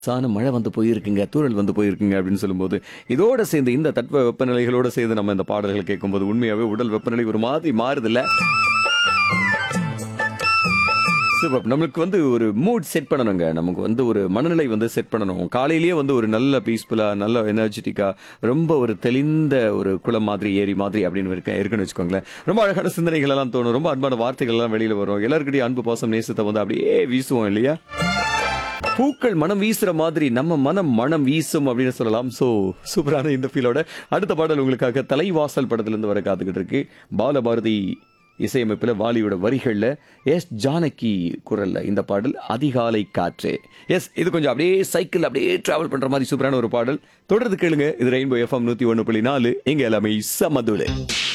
சான மழை வந்து போயிருக்குங்க தூறல் வந்து போயிருக்குங்க அப்படின்னு சொல்லும்போது இதோட சேர்ந்து இந்த தட்ப வெப்பநிலைகளோட சேர்ந்து நம்ம இந்த பாடல்கள் கேட்கும்போது உண்மையாவே உடல் வெப்பநிலை ஒரு மாதிரி மாறுதுல்ல சூப்பர் நம்மளுக்கு வந்து ஒரு மூட் செட் பண்ணணுங்க நமக்கு வந்து ஒரு மனநிலை வந்து செட் பண்ணணும் காலையிலேயே வந்து ஒரு நல்ல பீஸ்ஃபுல்லா நல்ல எனர்ஜெட்டிக்கா ரொம்ப ஒரு தெளிந்த ஒரு குளம் மாதிரி ஏரி மாதிரி அப்படின்னு இருக்க இருக்குன்னு வச்சுக்கோங்களேன் ரொம்ப அழகான சிந்தனைகள் எல்லாம் தோணும் ரொம்ப அன்பான வார்த்தைகள் எல்லாம் வெளியில வரும் எல்லாருக்கிட்டையும் அன்பு பாசம் நேசத்தை வந்து அப்படியே வீசுவோம் இல்லையா பூக்கள் மனம் வீசுற மாதிரி நம்ம மனம் மனம் வீசும் அப்படின்னு சொல்லலாம் சோ சூப்பரான இந்த ஃபீலோட அடுத்த பாடல் உங்களுக்காக தலைவாசல் படத்துல இருந்து வர காத்துக்கிட்டு இருக்கு பாலபாரதி இசையமைப்பில் வாலியோட வரிகளில் எஸ் ஜானகி குரல்ல இந்த பாடல் அதிகாலை காற்று எஸ் இது கொஞ்சம் அப்படியே சைக்கிள் அப்படியே டிராவல் பண்ற மாதிரி சூப்பரான ஒரு பாடல் தொடர்ந்து கேளுங்க இது ரெயின்போ எஃப்எம் நூத்தி ஒன்று புள்ளி நாலு இங்க எல்லாமே சமதுளு